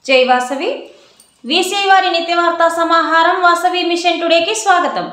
జై వాసవి వీసీ వారి నిత్యవార్తా సమాహారం వాసవి మిషన్ టుడేకి స్వాగతం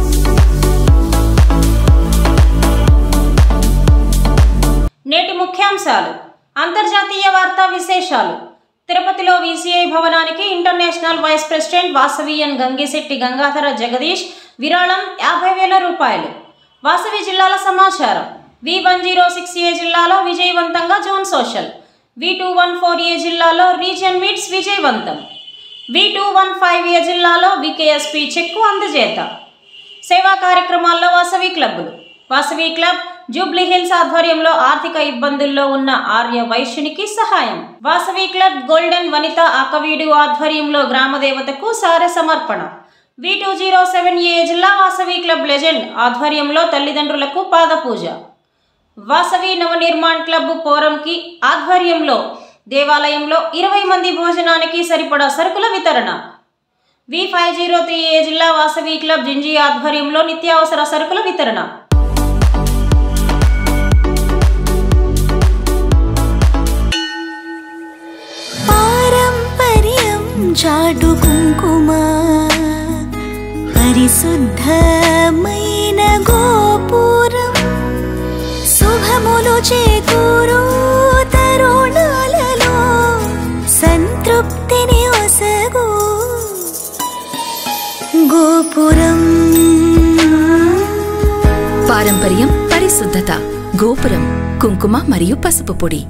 నేటి ముఖ్యాంశాలు అంతర్జాతీయ వార్తా విశేషాలు తిరుపతిలో వీసీఐ భవనానికి international vice president Vasavian Gangishetti Gangadhara Jagadish విరాళం యాభై వేల రూపాయలు వాసవి జిల్లాల సమాచారం V one zero six A జిల్లాలో విజయవంతంగా zone social V two one four A జిల్లాలో రీజియన్ మీట్స్ విజయవంతం V two one five A జిల్లాలో వికేఎస్పి చెక్కు అందజేత సేవా కార్యక్రమాల్లో వాసవి క్లబ్బులు వాసవి క్లబ్ జూబ్లీ హిల్స్ ఆధ్వర్యంలో ఆర్థిక ఇబ్బందుల్లో ఉన్న ఆర్య వైశ్యునికి సహాయం వాసవి క్లబ్ గోల్డెన్ వనిత ఆకవీడు ఆధ్వర్యంలో గ్రామదేవతకు సారె సమర్పణ V two zero seven A జిల్లా వాసవి క్లబ్ లెజెండ్ ఆధ్వర్యంలో తల్లిదండ్రులకు పాదపూజ వాసవి నవనిర్మాణ్ క్లబ్ పోరంకి ఆధ్వర్యంలో దేవాలయంలో ఇరవై మంది భోజనానికి సరిపడా సరుకుల వితరణ V five zero three A జిల్లా వాసవి క్లబ్ జింజీ ఆధ్వర్యంలో నిత్యావసర సరుకుల వితరణ పారంపర్యం చాటు కుంకుమ పరిశుద్ధమైన గోపురం శుభములు చేకూరు తరుణాలలో సంతృప్తిని ఒసగు గోపురం పారంపర్యం పరిశుద్ధత గోపురం కుంకుమ మరియు పసుపు పొడి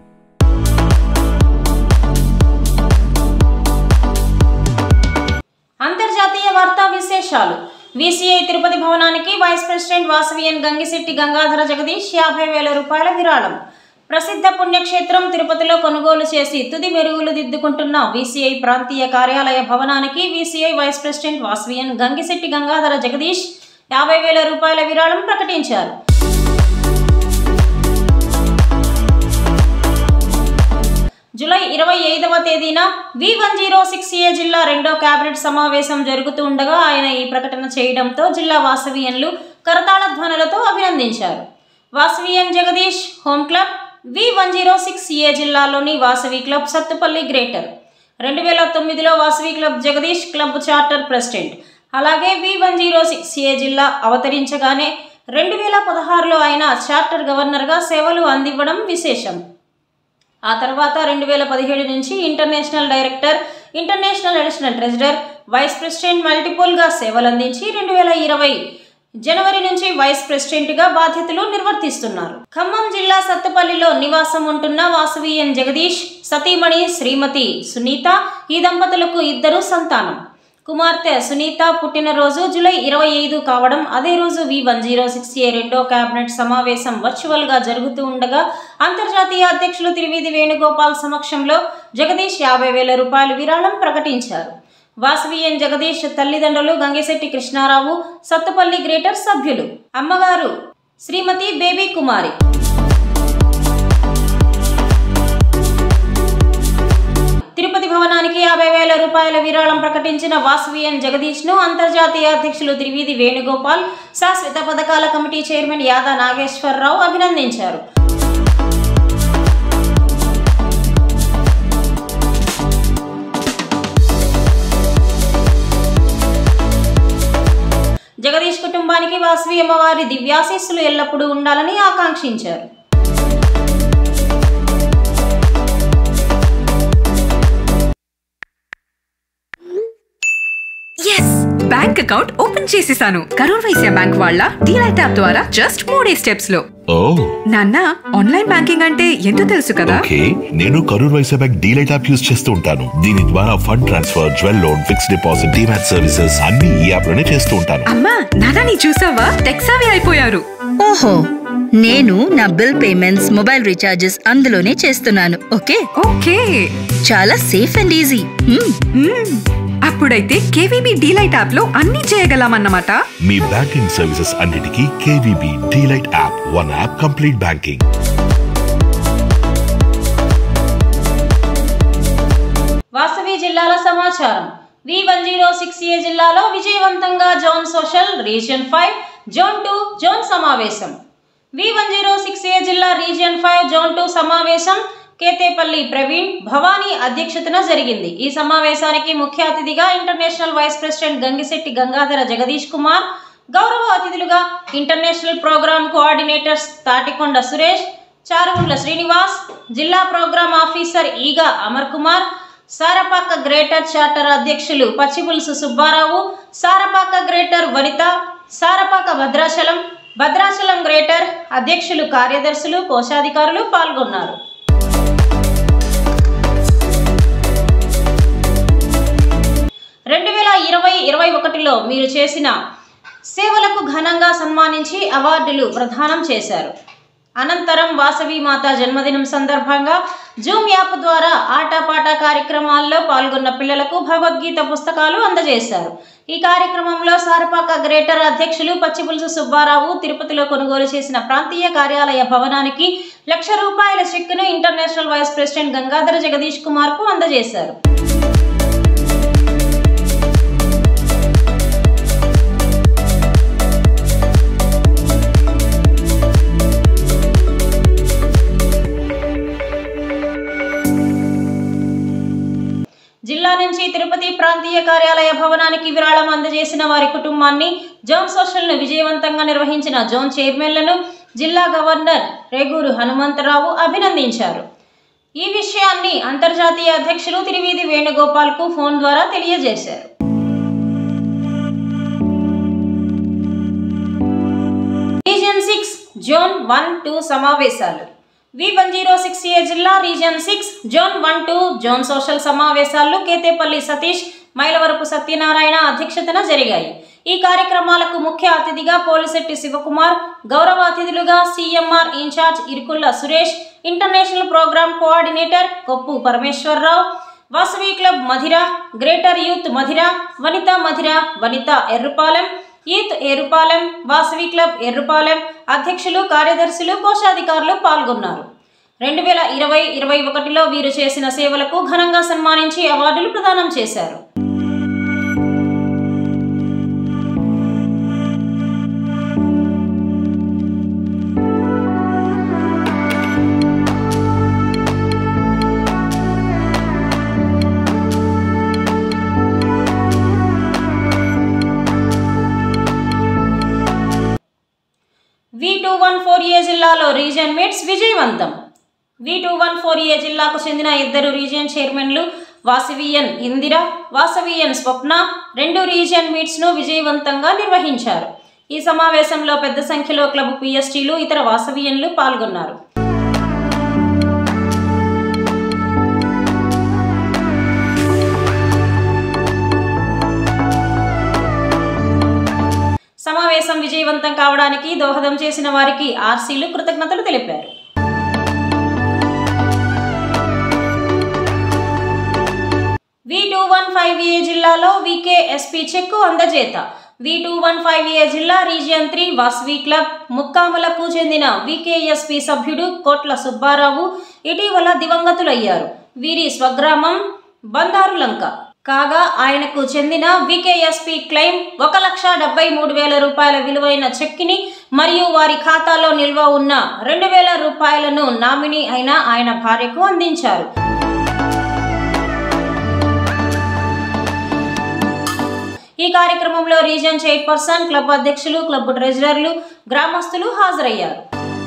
అంతర్జాతీయ వార్తా విశేషాలు వీసీఐ తిరుపతి భవనానికి వైస్ ప్రెసిడెంట్ వాసవియన్ గంగిశెట్టి గంగాధర జగదీష్ యాభై వేల రూపాయల విరాళం ప్రసిద్ధ పుణ్యక్షేత్రం తిరుపతిలో కొనుగోలు చేసి తుది మెరుగులు దిద్దుకుంటున్న వీసీఐ ప్రాంతీయ కార్యాలయ భవనానికి VCI vice president Vasavian Gangishetti Gangadhara Jagadish యాభై వేల రూపాయల విరాళం ప్రకటించారు జూలై ఇరవై ఐదవ తేదీన V one zero six A జిల్లా రెండో కేబినెట్ సమావేశం జరుగుతూ ఉండగా ఆయన ఈ ప్రకటన చేయడంతో జిల్లా వాసవియన్లు కరతాళ ధ్వనులతో అభినందించారు Vasavian Jagadish home club V one zero six A జిల్లాలోని వాసవి క్లబ్ సత్తుపల్లి గ్రేటర్ రెండు వేల తొమ్మిదిలో Vasavi club Jagadish club charter president అలాగే V one zero six A జిల్లా అవతరించగానే రెండు వేల పదహారులో ఆయన చార్టర్ గవర్నర్గా సేవలు అందివ్వడం విశేషం ఆ తర్వాత రెండు వేల పదిహేడు నుంచి international director international additional treasurer vice president మల్టిపుల్గా సేవలందించి రెండు వేల ఇరవై జనవరి నుంచి వైస్ ప్రెసిడెంట్గా బాధ్యతలు నిర్వర్తిస్తున్నారు ఖమ్మం జిల్లా సత్తుపల్లిలో నివాసం ఉంటున్న వాసవియన్ జగదీష్ సతీమణి శ్రీమతి సునీత ఈ దంపతులకు ఇద్దరు సంతానం కుమార్తె సునీత పుట్టినరోజు జూలై ఇరవై ఐదు కావడం అదే రోజు V one zero six A రెండో కేబినెట్ సమావేశం వర్చువల్గా జరుగుతూ ఉండగా అంతర్జాతీయ అధ్యక్షులు తిరువిధి వేణుగోపాల్ సమక్షంలో జగదీష్ యాభై వేల రూపాయల విరాళం ప్రకటించారు వాసవియన్ జగదీష్ తల్లిదండ్రులు గంగిశెట్టి కృష్ణారావు సత్తుపల్లి గ్రేటర్ సభ్యులు అమ్మగారు శ్రీమతి బేబీ కుమారి తిరుపతి భవనానికి యాభై వేల రూపాయల విరాళం ప్రకటించిన వాసవియన్ జగదీష్ ను అంతర్జాతీయ అధ్యక్షులు త్రివేది వేణుగోపాల్ శాశ్వత పథకాల కమిటీ చైర్మన్ యాదా నాగేశ్వరరావు అభినందించారు జగదీష్ కుటుంబానికి వాసవి అమ్మవారి దివ్యాశీస్సులు ఎల్లప్పుడూ ఉండాలని ఆకాంక్షించారు ఎస్ బ్యాంక్ అకౌంట్ ఓపెన్ చేసేసాను కరూర్ వైశ్య బ్యాంక్ వాళ్ళ డీలైట్ యాప్ ద్వారా జస్ట్ మూడే స్టెప్స్ లో ఓ నాన్న ఆన్లైన్ బ్యాంకింగ్ అంటే ఎంతో తెలుసు కదా ఓకే నేను Karur Vysya bank delight app use చేస్తూ ఉంటాను దీని ద్వారా fund transfer jewel loan fixed deposit demat services అన్ని ఈ యాప్ లోనే చేస్తూ ఉంటాను అమ్మా నాన్న నీ చూసావా టెక్సావి అయిపోయారు ఓహో నేను నా బిల్ పేమెంట్స్ మొబైల్ రీఛార్జెస్ అందులోనే చేస్తున్నాను ఓకే ఓకే చాలా safe and easy hmm. Hmm. అప్పుడైతే కేవీబీ డీలైట్ యాప్ లో అన్ని చేయగలమన్నమాట మీ బ్యాంకింగ్ సర్వీసెస్ అన్నిటికీ KVB delight app one app complete banking Vasavi జిల్లాల సమాచారం V one zero six A జిల్లాలో విజయవంతంగా zone social region five zone two zone సమావేశం V one zero six A జిల్లా రీజియన్ ఫైవ్ జోన్ టూ సమావేశం కేతేపల్లి ప్రవీణ్ భవానీ అధ్యక్షతన జరిగింది ఈ సమావేశానికి ముఖ్య అతిథిగా international vice president Gangishetti Gangadhara Jagadish Kumar గౌరవ అతిథులుగా international program coordinators Tatikonda Suresh Charuvundla Srinivas జిల్లా program officer Eega Amar Kumar Sarapaka greater charter అధ్యక్షులు పచ్చిపులుసు సుబ్బారావు సారపాక గ్రేటర్ వనిత సారపాక భద్రాచలం భద్రాచలం గ్రేటర్ అధ్యక్షులు కార్యదర్శులు కోశాధికారులు పాల్గొన్నారు రెండు వేల ఇరవై ఇరవై ఒకటిలో మీరు చేసిన సేవలకు ఘనంగా సన్మానించి అవార్డులు ప్రదానం చేశారు అనంతరం వాసవి మాత జన్మదినం సందర్భంగా జూమ్ యాప్ ద్వారా ఆటపాట కార్యక్రమాల్లో పాల్గొన్న పిల్లలకు భగవద్గీత పుస్తకాలు అందజేశారు ఈ కార్యక్రమంలో సారపాక గ్రేటర్ అధ్యక్షులు పచ్చిపులుసు సుబ్బారావు తిరుపతిలో కొనుగోలు చేసిన ప్రాంతీయ కార్యాలయ భవనానికి లక్ష రూపాయల చెక్కును international vice president Gangadhara Jagadish Kumar కు అందజేశారు జిల్లా నుంచి తిరుపతి ప్రాంతీయ కార్యాలయ భవనానికి విరాళం అందజేసిన వారి కుటుంబాన్ని జోన్ సోషల్ను విజయవంతంగా నిర్వహించిన జోన్ చైర్మన్లను జిల్లా గవర్నర్ రేగూరు హనుమంతరావు అభినందించారు ఈ విషయాన్ని అంతర్జాతీయ అధ్యక్షులు తిరువీధి వేణుగోపాల్కు ఫోన్ ద్వారా తెలియజేశారు region six zone one two సమావేశాలు V one zero six A జిల్లా region six zone one two zone social సమావేశాలు కేతేపల్లి సతీష్ మైలవరపు సత్యనారాయణ అధ్యక్షతన జరిగాయి ఈ కార్యక్రమాలకు ముఖ్య అతిథిగా పోలిశెట్టి శివకుమార్ గౌరవ అతిథులుగా CMR incharge Irukulla Suresh international program coordinator Koppu Parameswararao Vasavi club Madhira greater youth Madhira Vanitha Madhira Vanitha Errupalem ఈత్ ఎరుపాలెం వాసవి క్లబ్ ఎర్రుపాలెం అధ్యక్షులు కార్యదర్శులు కోశాధికారులు పాల్గొన్నారు రెండు వేల ఇరవై ఇరవై ఒకటిలో వీరు చేసిన సేవలకు ఘనంగా సన్మానించి అవార్డులు ప్రదానం చేశారు V two one four A జిల్లాలో రీజియన్ మీట్స్ విజయవంతం V two one four A జిల్లాకు చెందిన ఇద్దరు రీజియన్ చైర్మన్లు వాసవియన్ ఇందిర వాసవియన్ స్వప్న రెండు రీజియన్ మీట్స్ను విజయవంతంగా నిర్వహించారు ఈ సమావేశంలో పెద్ద సంఖ్యలో క్లబ్ పిఎస్టీలు ఇతర వాసవియన్లు పాల్గొన్నారు సమావేశం విజయవంతం కావడానికి దోహదం చేసిన వారికి ఆర్సీలు కృతజ్ఞతలు తెలిపారు V two one five A జిల్లాలో వికే ఎస్పీ చెక్కు అందజేత V two one five A జిల్లా రీజియన్ త్రీ వాస్వి క్లబ్ ముక్కాములకు చెందిన వికేఎస్పి సభ్యుడు కోట్ల సుబ్బారావు ఇటీవల దివంగతులయ్యారు వీరి స్వగ్రామం బందారులంక కాగా ఆయనకు చెందిన వికేఎస్పి క్లెయిమ్ ఒక లక్ష డెబ్బై మూడు వేల రూపాయల విలువైన చెక్కిని మరియు వారి ఖాతాలో నిల్వ ఉన్న రెండు వేల రూపాయలను నామినీ అయిన ఆయన భార్యకు అందించారు ఈ కార్యక్రమంలో రీజియన్ చైర్పర్సన్ క్లబ్ అధ్యక్షులు క్లబ్ ట్రెజరర్లు గ్రామస్తులు హాజరయ్యారు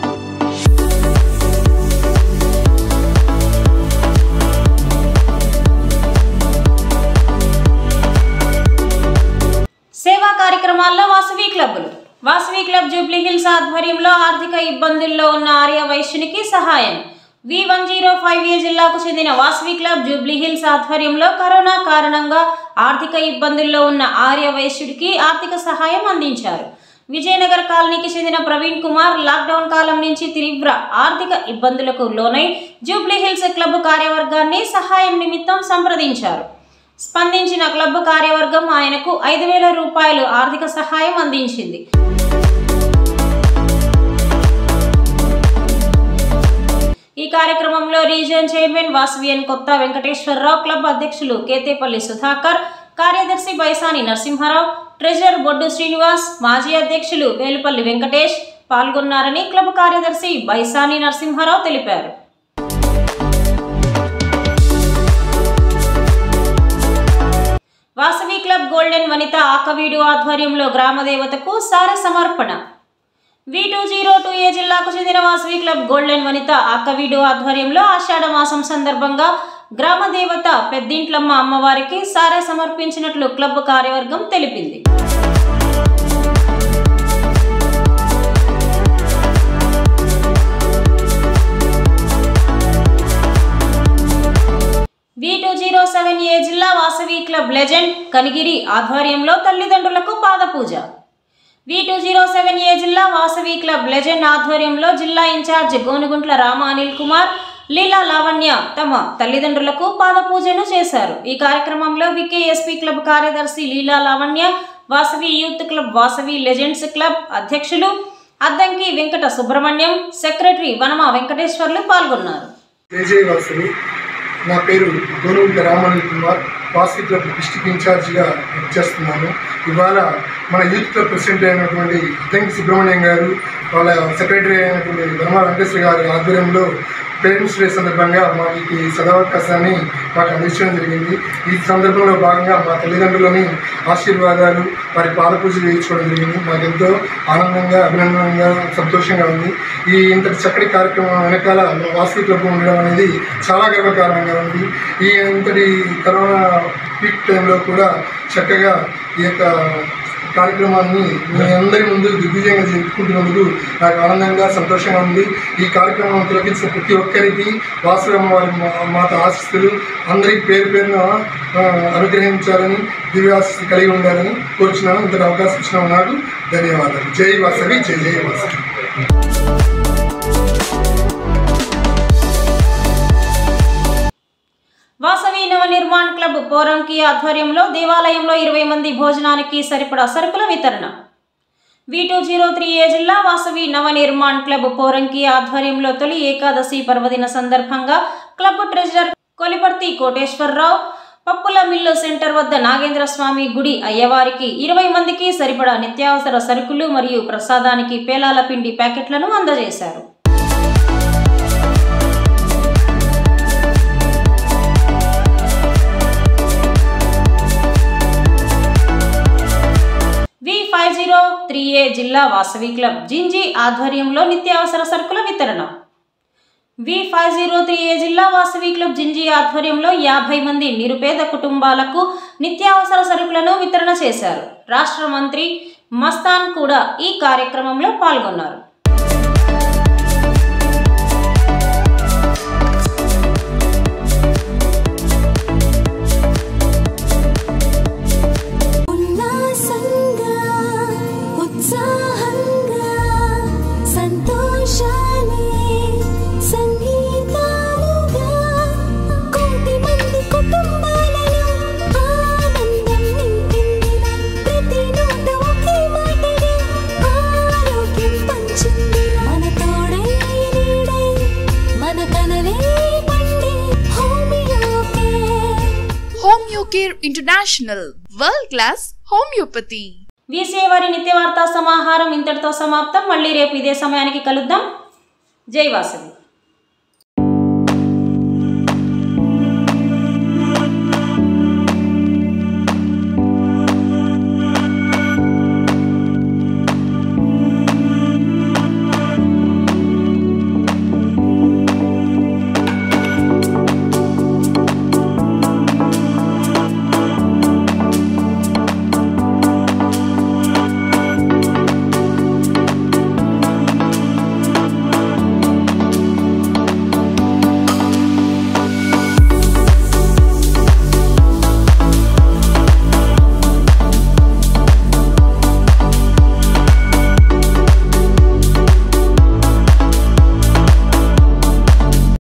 సేవా కార్యక్రమాల్లో వాసవి క్లబ్బులు వాసవి క్లబ్ జూబ్లీ హిల్స్ ఆధ్వర్యంలో ఆర్థిక ఇబ్బందుల్లో ఉన్న ఆర్య వైశ్యునికి సహాయం V one zero five A జిల్లాకు చెందిన వాసవి క్లబ్ జూబ్లీ హిల్స్ ఆధ్వర్యంలో కరోనా కారణంగా ఆర్థిక ఇబ్బందుల్లో ఉన్న ఆర్య వైశ్యుడికి ఆర్థిక సహాయం అందించారు విజయనగర్ కాలనీకి చెందిన ప్రవీణ్ కుమార్ లాక్డౌన్ కాలం నుంచి తీవ్ర ఆర్థిక ఇబ్బందులకు లోనై జూబ్లీ హిల్స్ క్లబ్ కార్యవర్గాన్ని సహాయం నిమిత్తం సంప్రదించారు స్పందించిన క్లబ్ కార్యవర్గం ఆయనకు ఐదు వేల రూపాయలు ఆర్థిక సహాయం అందించింది ఈ కార్యక్రమంలో రీజియన్ చైర్మన్ వాసవియన్ కొత్త వెంకటేశ్వరరావు క్లబ్ అధ్యక్షులు కేతేపల్లి సుధాకర్ కార్యదర్శి బైసాని నరసింహారావు ట్రెజరర్ బొడ్డు శ్రీనివాస్ మాజీ అధ్యక్షులు వేలుపల్లి వెంకటేష్ పాల్గొన్నారని క్లబ్ కార్యదర్శి బైసాని నరసింహారావు తెలిపారు వాసవి క్లబ్ గోల్డెన్ వనిత ఆకవీడు ఆధ్వర్యంలో గ్రామదేవతకు సారె సమర్పణ V two zero two A జిల్లాకు చెందిన వాసవి క్లబ్ గోల్డెన్ వనిత ఆకవీడు ఆధ్వర్యంలో ఆషాఢ మాసం సందర్భంగా గ్రామ దేవత పెద్దింట్లమ్మ అమ్మవారికి సారె సమర్పించినట్లు క్లబ్ కార్యవర్గం తెలిపింది V two zero seven A జిల్లా వాసవి క్లబ్ లెజెండ్ కనిగిరి ఆధ్వర్యంలో తల్లిదండ్రులకు పాదపూజ V two zero seven A జిల్లా వాసవి క్లబ్ లెజెండ్ ఆధ్వర్యంలో జిల్లా ఇన్ఛార్జ్ గోనుగుంట్ల రామ అనిల్ కుమార్ లీలా లావణ్య తమ తల్లిదండ్రులకు పాదపూజను చేశారు ఈ కార్యక్రమంలో వికేఎస్పీ క్లబ్ కార్యదర్శి Leela Lavanya Vasavi youth club Vasavi legends club అధ్యక్షులు అద్దంకి వెంకట సుబ్రహ్మణ్యం సెక్రటరీ వనమ వెంకటేశ్వర్లు పాల్గొన్నారు జై వాసులు నా పేరు గోనుగుంట రామణి కుమార్ వాసవి క్లబ్ డిస్టిక్ ఇన్ఛార్జిగా వర్క్ చేస్తున్నాను ఇవాళ మన యూత్ క్లబ్ ప్రెసిడెంట్ అయినటువంటి అద్దంకి సుబ్రహ్మణ్యం గారు వాళ్ళ సెక్రటరీ అయినటువంటి వనమ వెంకటేశ్వర గారి ఆధ్వర్యంలో పేరెంట్స్ డే సందర్భంగా మాకు ఈ సదవకాశాన్ని మాకు అందించడం జరిగింది ఈ సందర్భంలో భాగంగా మా తల్లిదండ్రులని ఆశీర్వాదాలు వారి పాదపూజ చేయించుకోవడం జరిగింది మాకు ఎంతో ఆనందంగా అభినందనంగా సంతోషంగా ఉంది ఈ ఇంతటి చక్కటి కార్యక్రమం వెనకాల మన వాసవి క్లబ్ ఉండడం అనేది చాలా గర్వకారణంగా ఉంది ఈ ఇంతటి కరోనా పీక్ టైంలో కూడా చక్కగా ఈ యొక్క కార్యక్రమాన్ని మీ అందరి ముందు దిగ్విజయంగా జరుపుకుంటున్నందుకు నాకు ఆనందంగా సంతోషంగా ఉంది ఈ కార్యక్రమం తిలకించిన ప్రతి ఒక్కరికి వాసవమ్మ వారి మా- మాత ఆశిస్తులు అందరికి పేరు పేరున ఆ, అనుగ్రహించాలని దివ్యాశిస్తు కలిగి ఉండాలని కోరుచున్నాను ఇంతటి అవకాశం ఇచ్చిన నాకు ధన్యవాదాలు జై వాసవి జై జై వాసవి వాసవి నవ నిర్మాణ్ క్లబ్ పోరంకి ఆధ్వర్యంలో దేవాలయంలో ఇరవై మంది భోజనానికి సరిపడా సరుకుల వితరణ V two zero three A జిల్లా వాసవి నవ నిర్మాణ్ క్లబ్ పోరంకి ఆధ్వర్యంలో తొలి ఏకాదశి పర్వదిన సందర్భంగా క్లబ్ ట్రెజరర్ కొలిపర్తి కోటేశ్వరరావు పప్పుల మిల్లు సెంటర్ వద్ద నాగేంద్ర స్వామి గుడి అయ్యవారికి ఇరవై మందికి సరిపడా నిత్యావసర సరుకులు మరియు ప్రసాదానికి పేలాల పిండి ప్యాకెట్లను అందజేశారు V five zero three A జిల్లా వాసవి క్లబ్ జింజీ ఆధ్వర్యంలో నిత్యావసర సరుకుల వితరణ V five zero three A జిల్లా వాసవి క్లబ్ జింజీ ఆధ్వర్యంలో యాభై మంది నిరుపేద కుటుంబాలకు నిత్యావసర సరుకులను వితరణ చేశారు రాష్ట్ర మంత్రి మస్తాన్ కూడా ఈ కార్యక్రమంలో పాల్గొన్నారు ఉల్లాసంగా ఉత్సాహంగా సంతోషాలే సంగీతాలుగా కోటి మంది కుటుంబాలలో ఆనందం నింపిందిన ప్రతి నోట ఒకే మాటగా ఆరోగ్యం పంచింది మన తోడై నీడై మన కనలే పండే హోమియోకే Homeocare international world class homeopathy వీసే వారి నిత్య వార్తా సమాహారం ఇంతటితో సమాప్తం మళ్ళీ రేపు ఇదే సమయానికి కలుద్దాం జై వాసవి